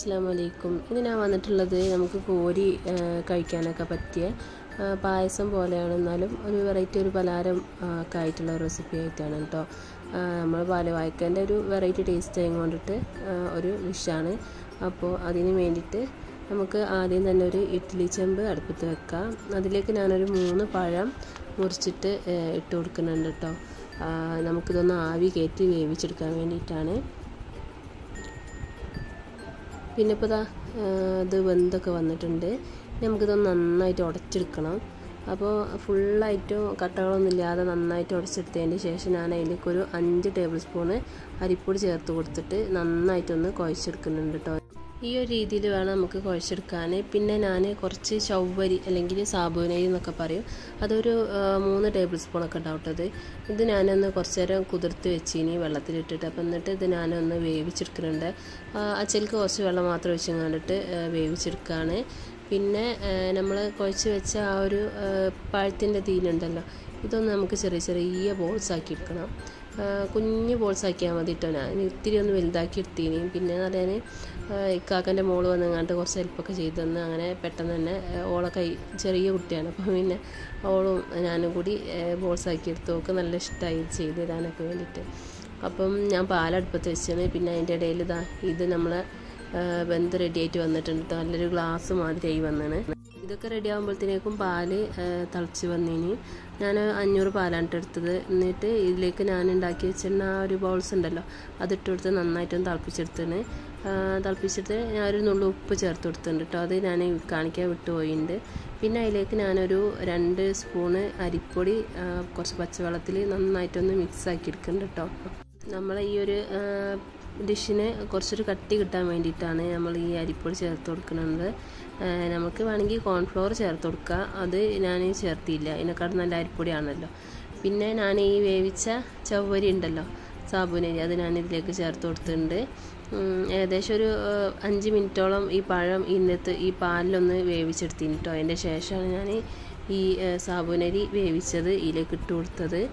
അസ്സാം വലൈക്കും ഇന്ന് ഞാൻ വന്നിട്ടുള്ളത് നമുക്ക് കോരി ആ, കഴിക്കാനൊക്കെ പറ്റിയ ആ, പായസം പോലെയാണ് എന്നാലും ഒരു വെറൈറ്റി ഒരു പലഹാരം ആ, ഒക്കെ ആയിട്ടുള്ള ഒരു റെസിപ്പി ആയിട്ടാണ് കേട്ടോ നമ്മൾ പാലവായ്ക്കൻ്റെ ഒരു വെറൈറ്റി ടേസ്റ്റ് ആയി കൊണ്ടിട്ട് ആ, ഒരു ഡിഷാണ് അപ്പോൾ അതിന് വേണ്ടിയിട്ട് നമുക്ക് ആദ്യം തന്നെ ഒരു ഇഡ്ഡലി ചെമ്പ് അടുപ്പത്ത് വെക്കാം അതിലേക്ക് ഞാനൊരു മൂന്ന് പഴം മുറിച്ചിട്ട് ആ, ഇട്ട് കൊടുക്കുന്നുണ്ട് കേട്ടോ ആ, നമുക്കിതൊന്ന് ആവി കയറ്റി വേവിച്ചെടുക്കാൻ വേണ്ടിയിട്ടാണ് പിന്നെ ഇപ്പോൾ ഇതാ ഇത് വെന്തൊക്കെ വന്നിട്ടുണ്ട് ഇനി നമുക്കിതൊന്ന് നന്നായിട്ട് ഉടച്ചെടുക്കണം അപ്പോൾ ഫുള്ളായിട്ടും കട്ടകളൊന്നും ഇല്ലാതെ നന്നായിട്ട് ഉടച്ചെടുത്തതിന് ശേഷം ഞാൻ അതിലേക്ക് ഒരു അഞ്ച് ടേബിൾ സ്പൂണ് അരിപ്പൊടി ചേർത്ത് കൊടുത്തിട്ട് നന്നായിട്ടൊന്ന് കുഴച്ചെടുക്കുന്നുണ്ട് കേട്ടോ ഈ ഒരു രീതിയിൽ വേണം നമുക്ക് കുഴച്ചെടുക്കാൻ പിന്നെ ഞാൻ കുറച്ച് ചൗവരി അല്ലെങ്കിൽ സാബുനരി എന്നൊക്കെ പറയും അതൊരു ആ, മൂന്ന് ടേബിൾ സ്പൂണൊക്കെ ഉണ്ടാവട്ടത് ഇത് ഞാനൊന്ന് കുറച്ച് നേരം കുതിർത്ത് വെച്ചിനി വെള്ളത്തിലിട്ടിട്ട് അപ്പം എന്നിട്ട് ഇത് ഞാനൊന്ന് വേവിച്ചെടുക്കുന്നുണ്ട് അച്ചലിക്ക് കുറച്ച് വെള്ളം മാത്രം വെച്ച് കണ്ടിട്ട് വേവിച്ചെടുക്കുകയാണ് പിന്നെ നമ്മൾ കുഴച്ച് വെച്ച ആ ഒരു പഴത്തിൻ്റെ തീനുണ്ടല്ലോ ഇതൊന്ന് നമുക്ക് ചെറിയ ചെറിയ ബോൾസ് ആക്കി എടുക്കണം ആ, കുഞ്ഞ് ബോൾസ് ആക്കിയാൽ മതി കേട്ടോ ഞാൻ ഇത്തിരി ഒന്ന് വലുതാക്കി എടുത്തീനി പിന്നെ പറയാൻ ഇക്കാക്കൻ്റെ മോള് വന്നങ്ങാണ്ട് കുറച്ച് ഹെൽപ്പൊക്കെ ചെയ്തു തന്ന് അങ്ങനെ പെട്ടെന്ന് തന്നെ ആ, ഓളെ കൈ ചെറിയ കുട്ടിയാണ് അപ്പം പിന്നെ ഓളും ഞാനും കൂടി ബോൾസ് ആക്കി എടുത്തു ഓൾക്ക് നല്ല ഇഷ്ടമായി ഇത് ചെയ്ത് തരാനൊക്കെ വേണ്ടിയിട്ട് അപ്പം ഞാൻ പാലടുപ്പത്ത് വെച്ചാണ് പിന്നെ അതിൻ്റെ ഇടയിൽ ഇതാ ഇത് നമ്മളെ വെന്ത് റെഡി ആയിട്ട് വന്നിട്ടുണ്ട് കേട്ടോ നല്ലൊരു ഗ്ലാസ് മാതിരിയായി വന്നാണ് ഇതൊക്കെ റെഡി ആകുമ്പോഴത്തേക്കും പാല് തിളച്ച് വന്നിനി ഞാൻ അഞ്ഞൂറ് പാലാണ് ട്ടോ എടുത്തത് എന്നിട്ട് ഇതിലേക്ക് ഞാൻ ഉണ്ടാക്കി വെച്ചിരുന്ന ആ ഒരു ബൗൾസ് ഉണ്ടല്ലോ അതിട്ട് കൊടുത്ത് നന്നായിട്ടൊന്ന് തിളപ്പിച്ചെടുത്തിന് തിളപ്പിച്ചിട്ട് ഞാൻ ഒരു നുള്ളു ഉപ്പ് ചേർത്ത് കൊടുത്തിട്ടുണ്ട് കേട്ടോ അത് ഞാൻ കാണിക്കാൻ വിട്ടുപോയിട്ടുണ്ട് പിന്നെ അതിലേക്ക് ഞാനൊരു രണ്ട് സ്പൂണ് അരിപ്പൊടി ആ, കുറച്ച് പച്ചവെള്ളത്തിൽ നന്നായിട്ടൊന്ന് മിക്സ് ആക്കി എടുക്കുന്നുണ്ട് കേട്ടോ നമ്മളെ ഈ ഒരു ഡിഷിന് കുറച്ചൊരു കട്ടി കിട്ടാൻ വേണ്ടിയിട്ടാണ് നമ്മൾ ഈ അരിപ്പൊടി ചേർത്ത് കൊടുക്കുന്നത് നമുക്ക് വേണമെങ്കിൽ കോൺഫ്ലോർ ചേർത്ത് കൊടുക്കുക അത് ഞാൻ ചേർത്തിയില്ല ഇതിനെക്കാട്ടും നല്ല അരിപ്പൊടിയാണല്ലോ പിന്നെ ഞാൻ ഈ വേവിച്ച ചവ്വരി ഉണ്ടല്ലോ സാബുനരി അത് ഞാൻ ഇതിലേക്ക് ചേർത്ത് കൊടുത്തിട്ടുണ്ട് ഉം, ഏകദേശം ഒരു ആ, അഞ്ച് മിനിറ്റോളം ഈ പഴം ഇന്നത്തെ ഈ പാലിലൊന്ന് വേവിച്ചെടുത്തിന് കേട്ടോ അതിൻ്റെ ശേഷമാണ് ഞാൻ ഈ ആ, സാബുനരി വേവിച്ചത് ഇതിലേക്ക് ഇട്ട് കൊടുത്തത്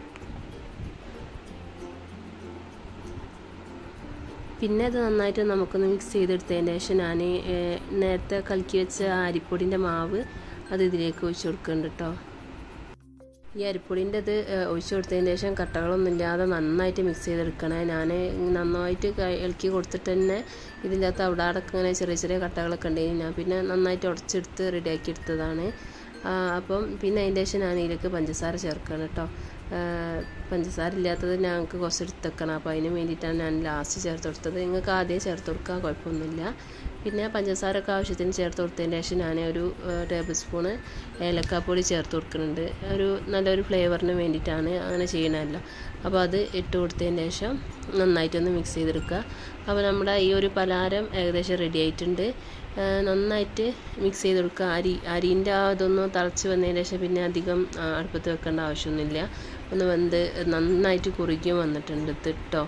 പിന്നെ അത് നന്നായിട്ട് നമുക്കൊന്ന് മിക്സ് ചെയ്തെടുത്തതിന് ശേഷം ഞാൻ നേരത്തെ കലക്കി വെച്ച ആ അരിപ്പൊടിൻ്റെ മാവ് അത് ഇതിലേക്ക് ഒഴിച്ച് കൊടുക്കുന്നുണ്ട് കേട്ടോ ഈ അരിപ്പൊടിൻ്റെ ഇത് ഒഴിച്ച് കൊടുത്തതിന് ശേഷം കട്ടകളൊന്നും ഇല്ലാതെ നന്നായിട്ട് മിക്സ് ചെയ്തെടുക്കണേ ഞാൻ നന്നായിട്ട് ക- ഇളക്കി കൊടുത്തിട്ട് തന്നെ ഇതിൻ്റെ അകത്ത് അവിടെ അടക്കം ഇങ്ങനെ ചെറിയ ചെറിയ കട്ടകളൊക്കെ ഉണ്ടായിരുന്നു ഞാൻ പിന്നെ നന്നായിട്ട് ഉടച്ചെടുത്ത് റെഡിയാക്കി എടുത്തതാണ് ആ, അപ്പം പിന്നെ അതിൻ്റെ ശേഷം ഞാൻ ഇതിലേക്ക് പഞ്ചസാര ചേർക്കണം കേട്ടോ ആ, പഞ്ചസാര ഇല്ലാത്തത് ഞങ്ങൾക്ക് കുറച്ച് എടുത്ത് വെക്കണം അപ്പോൾ അതിന് വേണ്ടിയിട്ടാണ് ഞാൻ ലാസ്റ്റ് ചേർത്ത് കൊടുത്തത് നിങ്ങൾക്ക് ആദ്യം ചേർത്ത് കൊടുക്കാൻ കുഴപ്പമൊന്നുമില്ല പിന്നെ പഞ്ചസാരൊക്കെ ആവശ്യത്തിന് ചേർത്ത് കൊടുത്തതിന് ശേഷം ഞാൻ ഒരു ടേബിൾ സ്പൂണ് ഏലക്കാപ്പൊടി ചേർത്ത് കൊടുക്കുന്നുണ്ട് ഒരു നല്ലൊരു ഫ്ലേവറിന് വേണ്ടിയിട്ടാണ് അങ്ങനെ ചെയ്യണമല്ലോ അപ്പോൾ അത് ഇട്ട് കൊടുത്തതിന് ശേഷം നന്നായിട്ടൊന്ന് മിക്സ് ചെയ്തെടുക്കുക അപ്പോൾ നമ്മുടെ ഈ ഒരു പലഹാരം ഏകദേശം റെഡി ആയിട്ടുണ്ട് ആ, നന്നായിട്ട് മിക്സ് ചെയ്ത് കൊടുക്കുക അരി അരിൻ്റെ ആ ഇതൊന്നും തിളച്ച് വന്നതിന് ശേഷം പിന്നെ അധികം ആ, അടുപ്പത്ത് വെക്കേണ്ട ആവശ്യമൊന്നുമില്ല ഒന്ന് വെന്ത് നന്നായിട്ട് കുറുകിയും വന്നിട്ടുണ്ട് ഇത് കേട്ടോ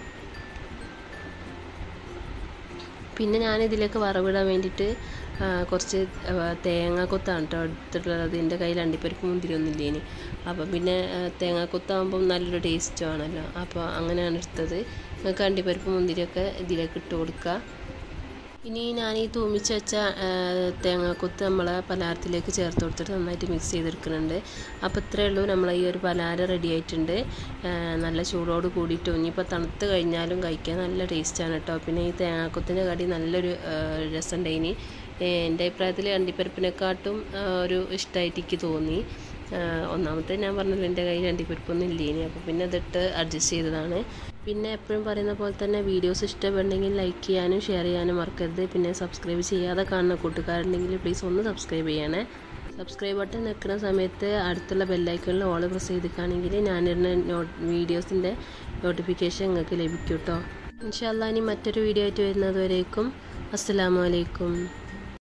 പിന്നെ ഞാൻ ഇതിലേക്ക് വറവിടാൻ വേണ്ടിയിട്ട് ആ, കുറച്ച് ആ, തേങ്ങാക്കൊത്താണ് കേട്ടോ എടുത്തിട്ടുള്ളത് എൻ്റെ കയ്യിൽ അണ്ടിപ്പരിപ്പ് മുന്തിരിയൊന്നും ഇല്ലേനി അപ്പം പിന്നെ ആ, തേങ്ങാക്കൊത്താകുമ്പം നല്ലൊരു ടേസ്റ്റും ആണല്ലോ അപ്പോൾ അങ്ങനെയാണ് എടുത്തത് നിങ്ങൾക്ക് അണ്ടിപ്പരിപ്പ് മുന്തിരിയൊക്കെ ഇതിലേക്ക് ഇട്ട് കൊടുക്കുക ഇനി ഞാൻ ഈ തൂമിച്ച് വെച്ച ആ, തേങ്ങാക്കൊത്ത് നമ്മളെ പലഹാരത്തിലേക്ക് ചേർത്ത് കൊടുത്തിട്ട് നന്നായിട്ട് മിക്സ് ചെയ്തെടുക്കുന്നുണ്ട് അപ്പോൾ ഇത്രയേ ഉള്ളൂ നമ്മളെ ഈ ഒരു പലഹാരം റെഡി ആയിട്ടുണ്ട് ആ, നല്ല ചൂടോട് കൂടിയിട്ട് ഇനിയിപ്പോൾ തണുത്ത് കഴിഞ്ഞാലും കഴിക്കാൻ നല്ല ടേസ്റ്റാണ് കേട്ടോ പിന്നെ ഈ തേങ്ങാക്കൊത്തിൻ്റെ കടി നല്ലൊരു രസമുണ്ടായിനി എൻ്റെ അഭിപ്രായത്തിൽ അണ്ടിപ്പരിപ്പിനെക്കാട്ടും ആ, ഒരു ഇഷ്ടമായിട്ട് എനിക്ക് തോന്നി ആ, ഒന്നാമത്തെ ഞാൻ പറഞ്ഞല്ലോ എൻ്റെ കയ്യിൽ അണ്ടിപ്പരിപ്പൊന്നും ഇല്ലേനി അപ്പോൾ പിന്നെ അതിട്ട് അഡ്ജസ്റ്റ് ചെയ്തതാണ് പിന്നെ എപ്പോഴും പറയുന്ന പോലെ തന്നെ വീഡിയോസ് ഇഷ്ടപ്പെടുന്നെങ്കിൽ ലൈക്ക് ചെയ്യാനും ഷെയർ ചെയ്യാനും മറക്കരുത് പിന്നെ സബ്സ്ക്രൈബ് ചെയ്യാതെ കാണുന്ന കൂട്ടുകാരുണ്ടെങ്കിൽ പ്ലീസ് ഒന്ന് സബ്സ്ക്രൈബ് ചെയ്യണേ സബ്സ്ക്രൈബ് ബട്ടൺ നിൽക്കുന്ന സമയത്ത് അടുത്തുള്ള ബെല്ലൈക്കണിൽ ഓൾ പ്രസ് ചെയ്തിക്കുകയാണെങ്കിൽ ഞാനിടുന്ന നോ വീഡിയോസിൻ്റെ നോട്ടിഫിക്കേഷൻ നിങ്ങൾക്ക് ലഭിക്കും കേട്ടോ ഇൻഷാല്ല ഇനി മറ്റൊരു വീഡിയോ ആയിട്ട് വരുന്നത് വരേക്കും അസ്സലാമു അലൈക്കും